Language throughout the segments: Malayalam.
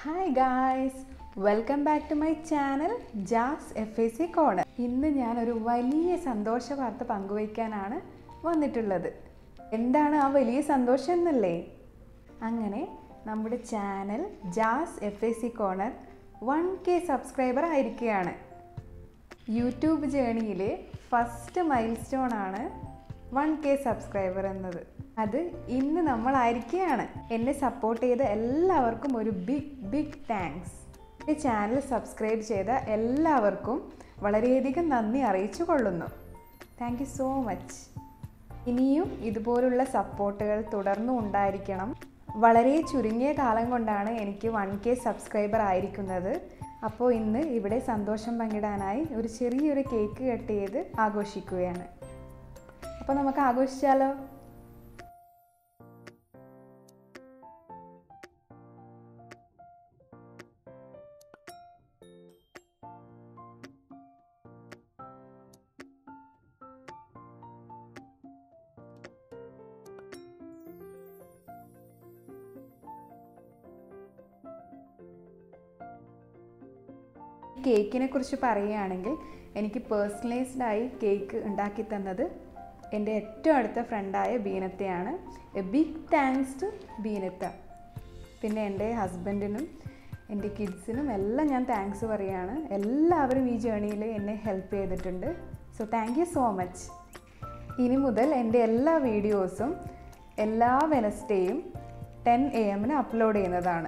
hi guys welcome back to my channel Jas F A C corner ഇന്ന് ഞാനൊരു വലിയ സന്തോഷ വാർത്ത പങ്കുവയ്ക്കാനാണ് വന്നിട്ടുള്ളത് എന്താണ് ആ വലിയ സന്തോഷം എന്നല്ലേ അങ്ങനെ നമ്മുടെ channel Jas F A C corner one K subscriber ആയിരിക്കുകയാണ് യൂട്യൂബ് ജേണിയിലെ ഫസ്റ്റ് മൈൽ സ്റ്റോൺ ആണ് വൺ കെ സബ്സ്ക്രൈബർ എന്നത് അത് ഇന്ന് നമ്മളായിരിക്കുകയാണ് എന്നെ സപ്പോർട്ട് ചെയ്ത എല്ലാവർക്കും ഒരു ബിഗ് ബിഗ് താങ്ക്സ് ഈ ചാനൽ സബ്സ്ക്രൈബ് ചെയ്ത എല്ലാവർക്കും വളരെയധികം നന്ദി അറിയിച്ചു കൊള്ളുന്നു താങ്ക് യു സോ മച്ച് ഇനിയും ഇതുപോലുള്ള സപ്പോർട്ടുകൾ തുടർന്നും ഉണ്ടായിരിക്കണം വളരെ ചുരുങ്ങിയ കാലം കൊണ്ടാണ് എനിക്ക് വൺ കെ സബ്സ്ക്രൈബർ ആയിരിക്കുന്നത് അപ്പോൾ ഇന്ന് ഇവിടെ സന്തോഷം പങ്കിടാനായി ഒരു ചെറിയൊരു കേക്ക് കട്ട് ചെയ്ത് ആഘോഷിക്കുകയാണ് അപ്പോൾ നമുക്ക് ആഘോഷിച്ചാലോ കേക്കിനെ കുറിച്ച് പറയുകയാണെങ്കിൽ എനിക്ക് പേഴ്സണലൈസ്ഡ് ആയി കേക്ക് ഉണ്ടാക്കി തന്നത് എൻ്റെ ഏറ്റവും അടുത്ത ഫ്രണ്ടായ ബീനത്തയാണ് a big thanks to Beenatha പിന്നെ എൻ്റെ ഹസ്ബൻഡിനും എൻ്റെ കിഡ്സിനും എല്ലാം ഞാൻ താങ്ക്സ് പറയുകയാണ് എല്ലാവരും ഈ ജേണിയിൽ എന്നെ ഹെൽപ്പ് ചെയ്തിട്ടുണ്ട് so thank you so much ഇനി മുതൽ എൻ്റെ എല്ലാ വീഡിയോസും എല്ലാ വെനസ്ഡേയും ടെൻ എ എമ്മിന് അപ്ലോഡ് ചെയ്യുന്നതാണ്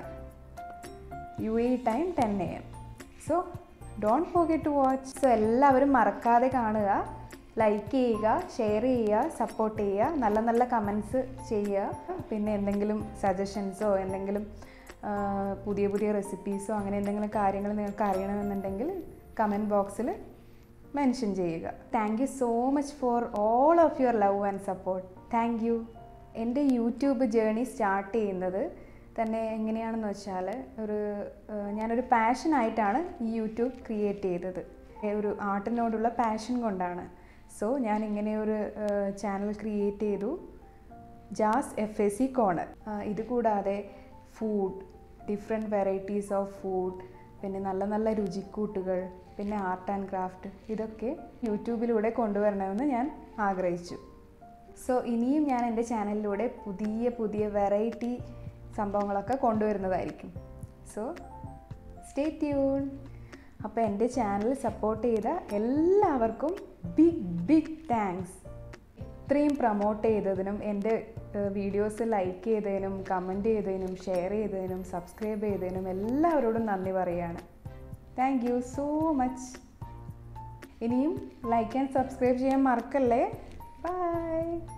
U A time ten A M so don't forget to watch so എല്ലാവരും മറക്കാതെ കാണുക ലൈക്ക് ചെയ്യുക ഷെയർ ചെയ്യുക സപ്പോർട്ട് ചെയ്യുക നല്ല നല്ല കമൻസ് ചെയ്യുക പിന്നെ എന്തെങ്കിലും സജഷൻസോ എന്തെങ്കിലും ആ, പുതിയ പുതിയ റെസിപ്പീസോ അങ്ങനെ എന്തെങ്കിലും കാര്യങ്ങൾ നിങ്ങൾക്ക് അറിയണമെന്നുണ്ടെങ്കിൽ കമൻറ്റ് ബോക്സിൽ മെൻഷൻ ചെയ്യുക thank you so much for all of your love and support thank you എൻ്റെ യൂട്യൂബ് ജേണി സ്റ്റാർട്ട് ചെയ്യുന്നത് തന്നെ എങ്ങനെയാണെന്ന് വെച്ചാൽ ഒരു ഏഹ്, ഞാനൊരു പാഷനായിട്ടാണ് ഈ യൂട്യൂബ് ക്രിയേറ്റ് ചെയ്തത് ഏ, ഒരു ആർട്ടിനോടുള്ള പാഷൻ കൊണ്ടാണ് സോ ഞാൻ ഇങ്ങനെ ഒരു ചാനൽ ക്രിയേറ്റ് ചെയ്തു Jas F A C corner ഇത് കൂടാതെ food different varieties of food പിന്നെ നല്ല നല്ല രുചിക്കൂട്ടുകൾ പിന്നെ ആർട്ട് ആൻഡ് ക്രാഫ്റ്റ് ഇതൊക്കെ യൂട്യൂബിലൂടെ കൊണ്ടുവരണമെന്ന് ഞാൻ ആഗ്രഹിച്ചു സോ ഇനിയും ഞാൻ എൻ്റെ ചാനലിലൂടെ പുതിയ പുതിയ വെറൈറ്റി സംഭവങ്ങളൊക്കെ കൊണ്ടുവരുന്നതായിരിക്കും സോ സ്റ്റേ ട്യൂൺ അപ്പോൾ എൻ്റെ ചാനൽ സപ്പോർട്ട് ചെയ്ത എല്ലാവർക്കും ബിഗ് ബിഗ് താങ്ക്സ് ഇത്രയും പ്രൊമോട്ട് ചെയ്തതിനും എൻ്റെ വീഡിയോസ് ലൈക്ക് ചെയ്തതിനും കമൻറ്റ് ചെയ്തതിനും ഷെയർ ചെയ്തതിനും സബ്സ്ക്രൈബ് ചെയ്തതിനും എല്ലാവരോടും നന്ദി പറയുകയാണ് താങ്ക് യു സോ മച്ച് ഇനിയും ലൈക്ക് ആൻഡ് സബ്സ്ക്രൈബ് ചെയ്യാൻ മറക്കല്ലേ ബൈ